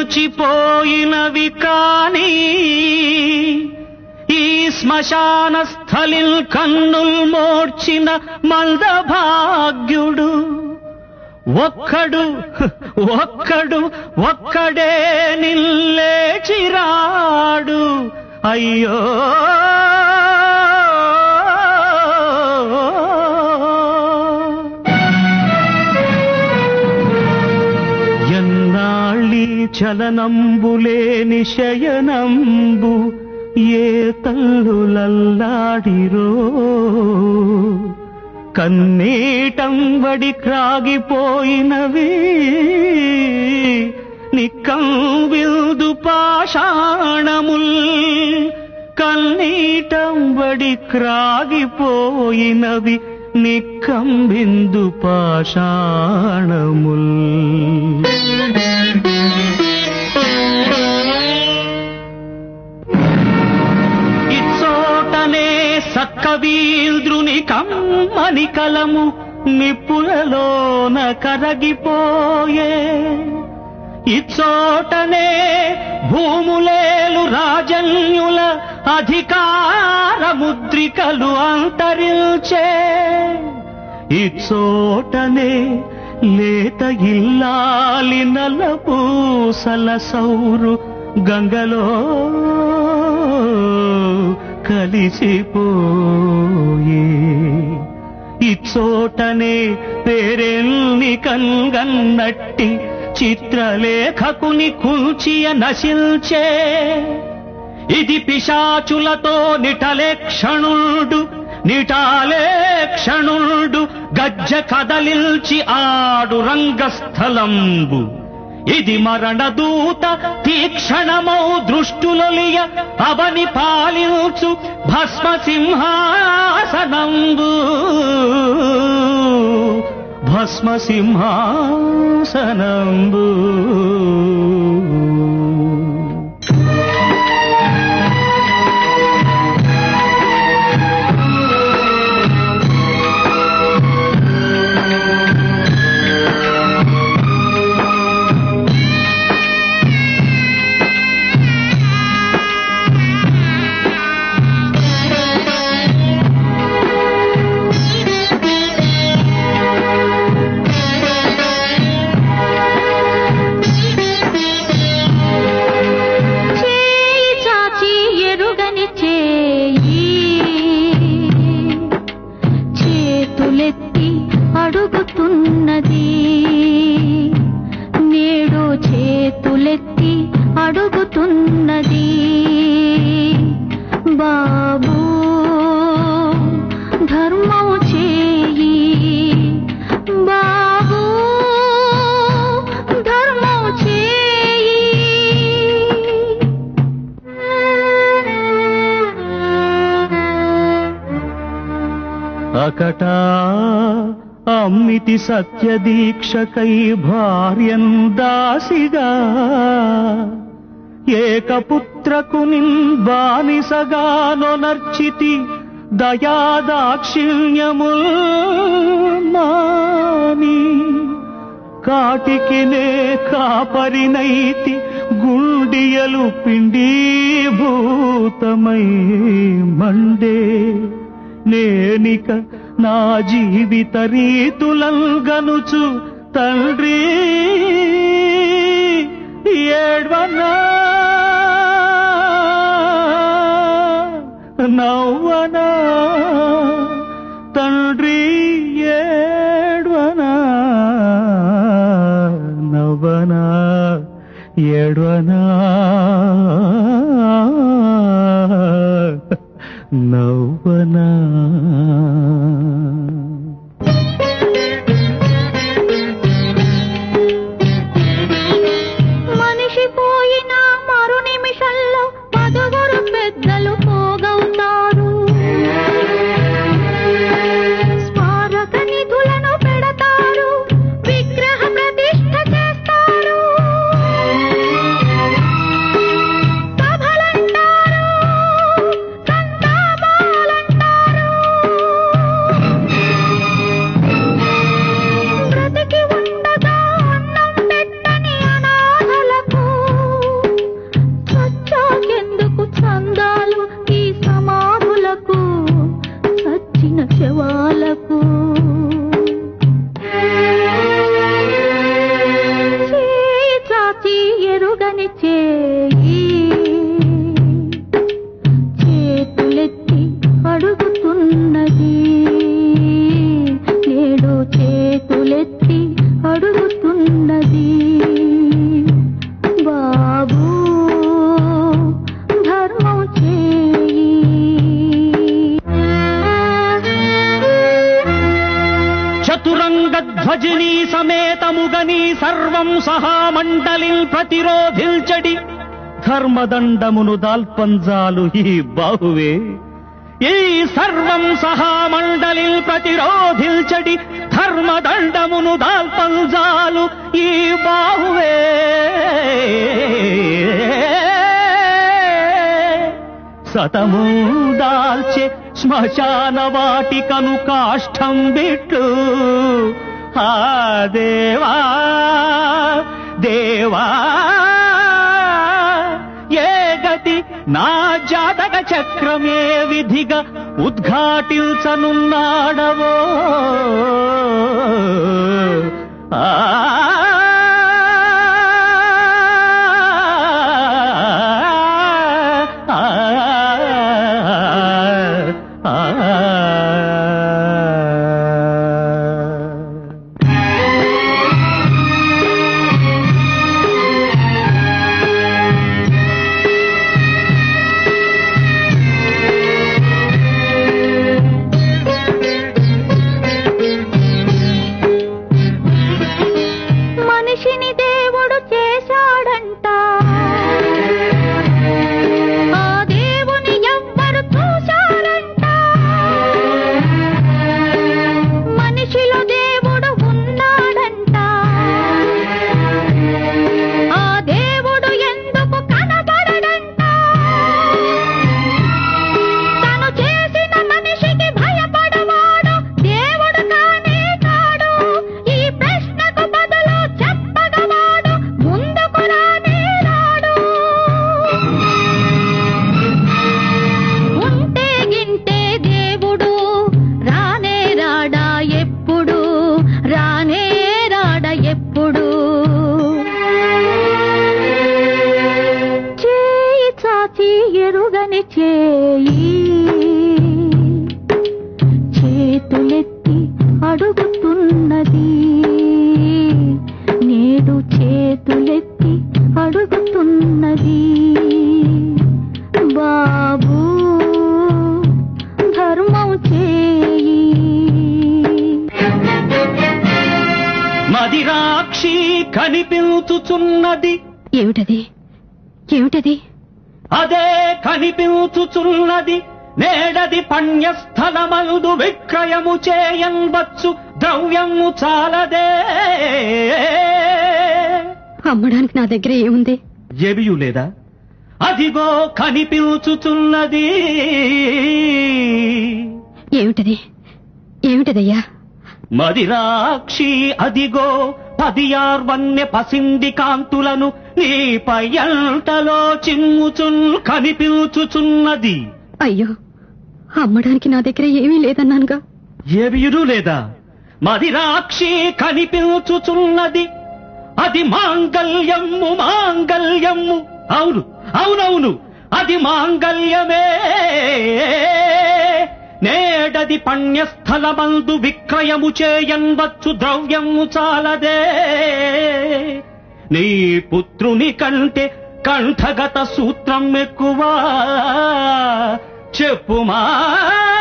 నిలిచిపోయినవి కాని ఈ శ్మశాన స్థలిల్ కన్నుల్ మోడ్చిన మందభాగ్యుడు ఒక్కడు ఒక్కడు ఒక్కడే నిల్లేచిరాడు అయ్యో ఎన్నాళ్ళీ చలనంబులేని శయనంబు ఏ తల్లులల్లాడిరో కన్నీటం వడి క్రాగిపోయినవి నిక్కం విల్దు పాషాణముల్ కన్నీటం వడి క్రాగిపోయినవి నిక్కం బిందు పాషాణముల్ ఇచ్చోటనే సక్కవీంద్రుని కమ్మని కలము నిప్పులలోన కరగిపోయే ఇచ్చోటనే భూములేలు రాజన్యుల అధికార ముద్రికలు అంతరిల్చే ఇచ్చోటనే లేత ఇల్లాలి నలపూసల సౌరు గంగలో కలిసిపోయే ఇచ్చోటనే పేరెల్ని కన్గన్నట్టి చిత్రలేఖకుని కూల్చియ నశిల్చే ఇది పిశాచులతో నిటలే క్షణుడు నిటాలే క్షణుడు గజ్జ కదలిల్చి ఆడు రంగస్థలంబు ఇది మరణదూత తీక్షణమౌ దృష్టులొలియ అవని పాలించు భస్మ సింహాసనంబు భస్మ సింహాసనంబు చేయి చాచి ఎరుగని చేయి చేతులెత్తి అడుగుతున్నది నేడు చేతులెత్తి అడుగుతున్నది బాబూ ధర్మము చేయి బాబూ ధర్మము చేయి అకట అమ్మితి సత్యదీక్షకై భార్యం దాసిగా ఏకపుత్రకు బానిసగానొనర్చితి దయాదాక్షిణ్యముల్ మాని కాటికి నే కాపరినైతి గుండియలు పిండీభూతమై మండే నేనిక నా జీవిత రీతులంగనుచు తండ్రి ఏడ్వనా నవ్వనా తండ్రి ఏడ్వనా నవ్వనా ఏడ్వనా నవ్వనా మనిషి పోయిన మరు నిమిషంలో పదుగురు పెద్దలు పోగవుతారు చతురంగ ధ్వజిని సమేతముగని సర్వం సహా మండలిల్ ప్రతిరోధిల్చడి ధర్మదండమును దాల్పంజాలు ఈ బాహువే ఈ సర్వం సహా మండలిల్ ప్రతిరోధిల్చడి ధర్మదండమును దాల్పంజాలు ఈ బాహువే సతము దాల్చే శ్మశాన వాటికను కాష్టం బిట్లు ఆ దేవా దేవా ఏ గతి నా జాతక చక్రమే విధిగా ఉద్ఘాటించనున్నాడవో ఆ మనిషిని దేవుడు చేశాడంట ఆ దేవుని ఎవ్వరు చూశారంట మనిషిలో దేవుడు ఉన్నాడంట ఆ దేవుడు ఎందుకు కనబడడంట తను చేసిన మనిషికి భయపడవాడు దేవుడు కానే కాడు ఈ ప్రశ్నకు బదులు చెప్పగవాడు ముందుకు రానే రాడు ఉంటే గింటే దేవుడు రానే రాడా ఎప్పుడు రానే రాడ ఎప్పుడు చేయి చాచి ఎరుగని చేయి చేతులెత్తి అడుగుతున్నది నేడు చేతులెత్తి అడుగుతున్నది బాబు ధర్మం చేయి మదిరాక్షి కనిపించుచున్నది ఏమిటది ఏమిటది అదే కనిపించుచున్నది నేడది పణ్యస్థలమలుదు విక్రయము చేయన్వచ్చు ద్రవ్యము చాలదే అమ్మడానికి నా దగ్గర ఏముంది ఎవియు లేదా అదిగో కనిపించుచున్నది ఏమిటది ఏమిటదయ్యా మదిరాక్షి అదిగో పదియార్వన్య పసింది కాంతులను నీ పయ్యంటలో చిమ్ముచున్ కనిపించుచున్నది అయ్యో అమ్మడానికి నా దగ్గర ఏమీ లేదన్నానుగా ఏవియుడు లేదా మదిరాక్షి కనిపించుచున్నది అది మాంగల్యము మాంగల్యము అవును అవునవును అది మాంగల్యమే నేడది పణ్యస్థలమందు విక్రయము చేయన్వచ్చు ద్రవ్యము చాలదే నీ పుత్రుని కంటే కంఠగత సూత్రం ఎక్కువ చెప్పుమా